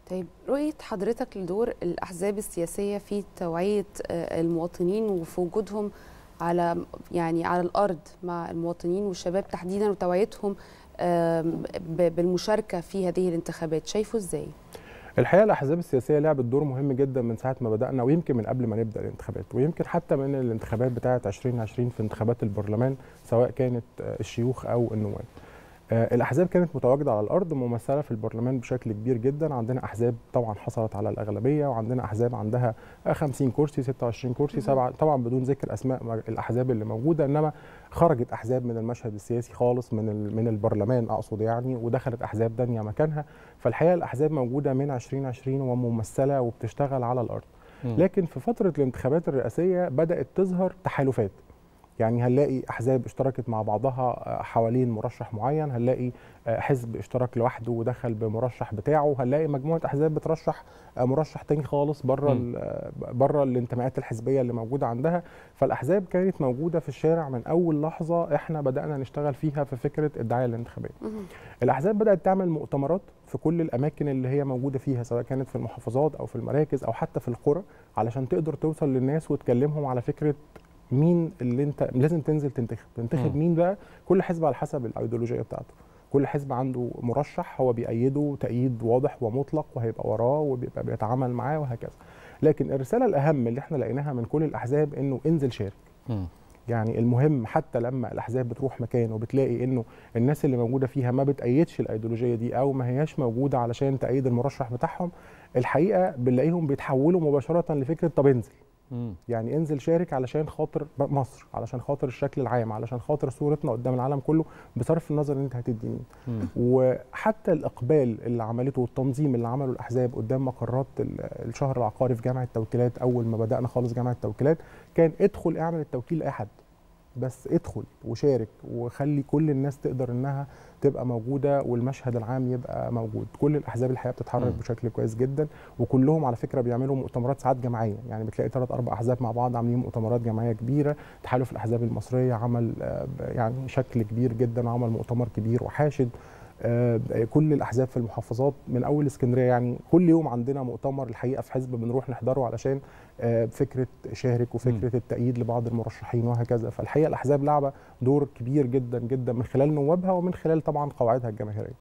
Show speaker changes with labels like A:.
A: طيب رؤية حضرتك لدور الأحزاب السياسية في توعية آه، المواطنين وفي وجودهم على يعني على الأرض مع المواطنين والشباب تحديدا وتوعيتهم آم، ب- بالمشاركة في هذه الانتخابات شايفه ازاي؟
B: الحقيقه الاحزاب السياسيه لعبت دور مهم جدا من ساعه ما بدانا ويمكن من قبل ما نبدا الانتخابات ويمكن حتى من الانتخابات بتاعه 2020 في انتخابات البرلمان سواء كانت آه، الشيوخ او النواب آه، الاحزاب كانت متواجده على الارض ممثله في البرلمان بشكل كبير جدا عندنا احزاب طبعا حصلت على الاغلبيه وعندنا احزاب عندها آه، 50 كرسي 26 كرسي سبعة طبعا بدون ذكر اسماء الاحزاب اللي موجوده انما خرجت احزاب من المشهد السياسي خالص من ال- من البرلمان اقصد يعني ودخلت احزاب تانية مكانها فالحقيقه الاحزاب موجوده من 2020 وممثله وبتشتغل على الارض
C: مم.
B: لكن في فتره الانتخابات الرئاسيه بدات تظهر تحالفات يعني هنلاقي احزاب اشتركت مع بعضها آه، حوالين مرشح معين هنلاقي آه، حزب اشترك لوحده ودخل بمرشح بتاعه هنلاقي مجموعه احزاب بترشح آه، مرشح تاني خالص بره
C: مم.
B: ال- آه، بره الانتماءات الحزبيه اللي موجوده عندها فالاحزاب كانت موجوده في الشارع من اول لحظه احنا بدانا نشتغل فيها في فكره الدعايه الانتخابيه
A: مهم.
B: الاحزاب بدات تعمل مؤتمرات في كل الاماكن اللي هي موجوده فيها سواء كانت في المحافظات او في المراكز او حتى في القرى علشان تقدر توصل للناس وتكلمهم على فكره مين اللي انت لازم تنزل تنتخب تنتخب
C: مم.
B: مين بقى كل حزب على حسب الايديولوجيه بتاعته كل حزب عنده مرشح هو بيأيده تأييد واضح ومطلق وهيبقى وراه وبيبقى بيتعامل معاه وهكذا لكن الرساله الاهم اللي احنا لقيناها من كل الاحزاب انه انزل شارك
C: مم.
B: يعني المهم حتى لما الاحزاب بتروح مكان وبتلاقي انه الناس اللي موجوده فيها ما بتأيدش الايديولوجيه دي او ما هياش موجوده علشان تأيد المرشح بتاعهم الحقيقه بنلاقيهم بيتحولوا مباشره لفكره طب انزل
C: مم.
B: يعني انزل شارك علشان خاطر ب- مصر علشان خاطر الشكل العام علشان خاطر صورتنا قدام العالم كله بصرف النظر ان انت هتدي مين
C: مم.
B: وحتى الاقبال اللي عملته والتنظيم اللي عمله الاحزاب قدام مقرات ال- الشهر العقاري في جامعه التوكيلات اول ما بدانا خالص جامعه التوكيلات كان ادخل اعمل التوكيل لاي حد بس ادخل وشارك وخلي كل الناس تقدر انها تبقى موجوده والمشهد العام يبقى موجود كل الاحزاب الحقيقه بتتحرك
C: مم.
B: بشكل كويس جدا وكلهم على فكره بيعملوا مؤتمرات ساعات جماعيه يعني بتلاقي ثلاث اربع احزاب مع بعض عاملين مؤتمرات جماعيه كبيره تحالف الاحزاب المصريه عمل آه، يعني شكل كبير جدا عمل مؤتمر كبير وحاشد آه، كل الاحزاب في المحافظات من اول اسكندريه يعني كل يوم عندنا مؤتمر الحقيقه في حزب بنروح نحضره علشان آه، فكره شارك وفكره التأييد لبعض المرشحين وهكذا فالحقيقه الاحزاب لعبه دور كبير جدا جدا من خلال نوابها ومن خلال طبعا قواعدها الجماهيريه